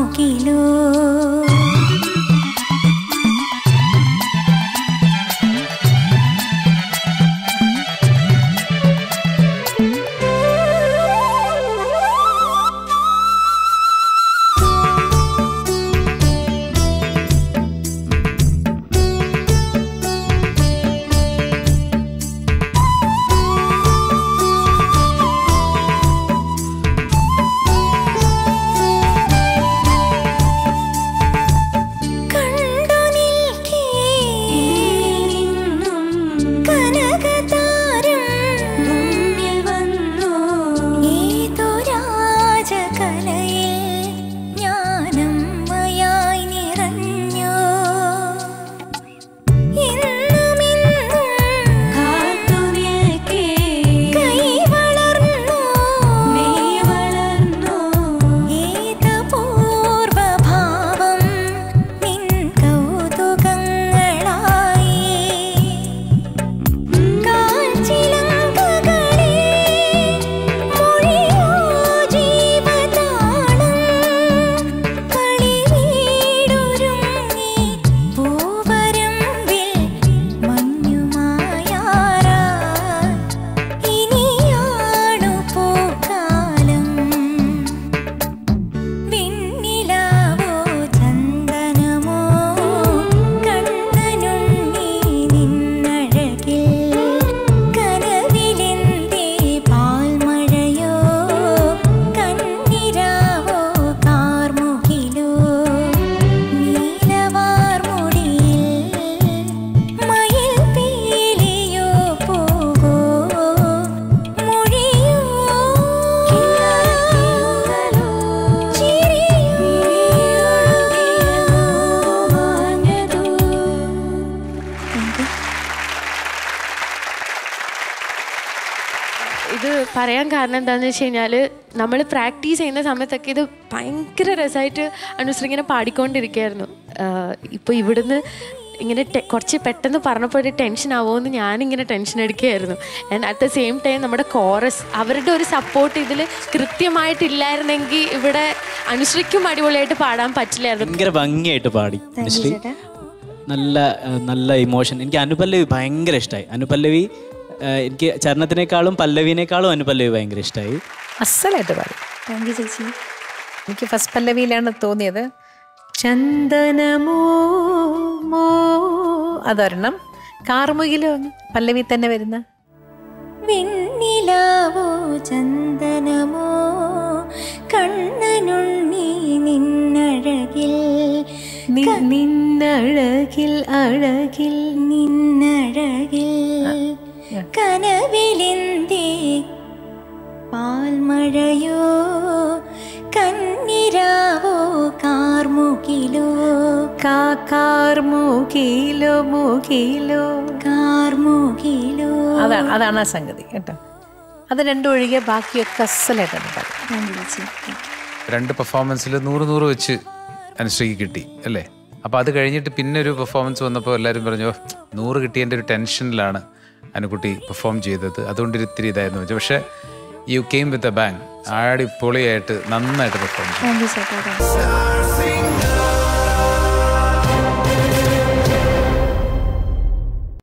കാർമുകിലോ കണ്ടു നിൽക്കേ കനകതാരം മുന്നിൽ വന്നു ഏതോ രാജകലയിൽ ജ്ഞാനമ്മയായി നിറഞ്ഞു എന്നുമെന്നും കാത്തു നിൽക്കേ കൈ വളർന്നു മെയ് വളർന്നു ഏതപൂർവഭാവം നിൻ കൗതുകങ്ങളായി കാൽച്ചിലങ്കകളെ മൊഴിയോ ജീവതാളം കളിവീടൊരുങ്ങി പൂവരമ്പിൽ മഞ്ഞുമായാറായി ഇനിയാണു പൂക്കാലം വിണ്ണിലാവോ ചന്ദനമോ കണ്ണനുണ്ണി നിന്നഴകിൽ കനവിലെന്തേ പാൽമഴയോ കണ്ണിരാവോ കാർമുകിലോ നീലവാർമുടിയിൽ മയിൽ പീലിയോ പോകോ മൊഴിയോ ഇത് പറയാൻ കാരണം എന്താണെന്ന് വെച്ച് കഴിഞ്ഞാൽ നമ്മൾ പ്രാക്ടീസ് ചെയ്യുന്ന സമയത്തൊക്കെ ഇത് ഭയങ്കര രസമായിട്ട് അനുശ്രീ ഇങ്ങനെ പാടിക്കൊണ്ടിരിക്കുകയായിരുന്നു ഇപ്പോൾ ഇവിടുന്ന് ഇങ്ങനെ ടെ- കുറച്ച് പെട്ടെന്ന് പറഞ്ഞപ്പോൾ ഒരു ടെൻഷൻ ആവുമെന്ന് ഞാനിങ്ങനെ ടെൻഷൻ എടുക്കുകയായിരുന്നു and at the same time നമ്മുടെ കോറസ് അവരുടെ ഒരു സപ്പോർട്ട് ഇതിൽ കൃത്യമായിട്ടില്ലായിരുന്നെങ്കിൽ ഇവിടെ അനുശ്രീക്കും അടിപൊളിയായിട്ട് പാടാൻ പറ്റില്ലായിരുന്നു ഭയങ്കര ഭംഗിയായിട്ട് പാടി അനുശ്രീ നല്ല ആ, നല്ല ഇമോഷൻ എനിക്ക് അനുപല്ലവി ഭയങ്കര ഇഷ്ടമായി അനുപല്ലവി ആ, എനിക്ക് ചരണത്തിനേക്കാളും പല്ലവിനേക്കാളും അനുപല്ലവി ഭയങ്കര ഇഷ്ടമായി അസലായിട്ട് പാടി താങ്ക് യു ചേച്ചി എനിക്ക് ഫസ്റ്റ് പല്ലവിയിലാണ് തോന്നിയത് ചന്ദനമോ മോ അതൊരെണ്ണം കാർമുകിലോ പല്ലവി തന്നെ വരുന്ന വെണ്ണിലാവോ ചന്ദനമോ കണ്ണനുണ്ണി നിന്നഴകിൽ നി- നിന്നഴകിൽ അഴകിൽ നിന്നഴകിൽ കനവിലെന്തേ പാൽമഴയോ കന്നിരാവോ കാർമുകിലോ കാർമുകിലോ മുകിലോ കാർമുകിലോ അതാണ് അതാണ് ആ സംഗതി കേട്ടോ അത് രണ്ടും ഒഴികെ ബാക്കിയൊക്കെ അസലായിട്ടാണ് പാടി താങ്ക് യു ചേച്ചി രണ്ട് പെർഫോമൻസിൽ നൂറ് നൂറ് വെച്ച് അനുശ്രീക്ക് കിട്ടി അല്ലേ അപ്പോൾ അത് കഴിഞ്ഞിട്ട് പിന്നെ ഒരു പെർഫോമൻസ് വന്നപ്പോൾ എല്ലാവരും പറഞ്ഞു "ഓ, നൂറ് കിട്ടിയതിൻ്റെ ഒരു ടെൻഷനിലാണ് അനുകുട്ടി പെർഫോം ചെയ്തത് അതുകൊണ്ട് ഒരു ഇത്തിരി ഇതായിരുന്നു വെച്ചു പക്ഷേ you came with a bang ആടിപ്പൊളിയായിട്ട് നന്നായിട്ട് പെർഫോം ചെയ്തു താങ്ക് യു ചേട്ടാ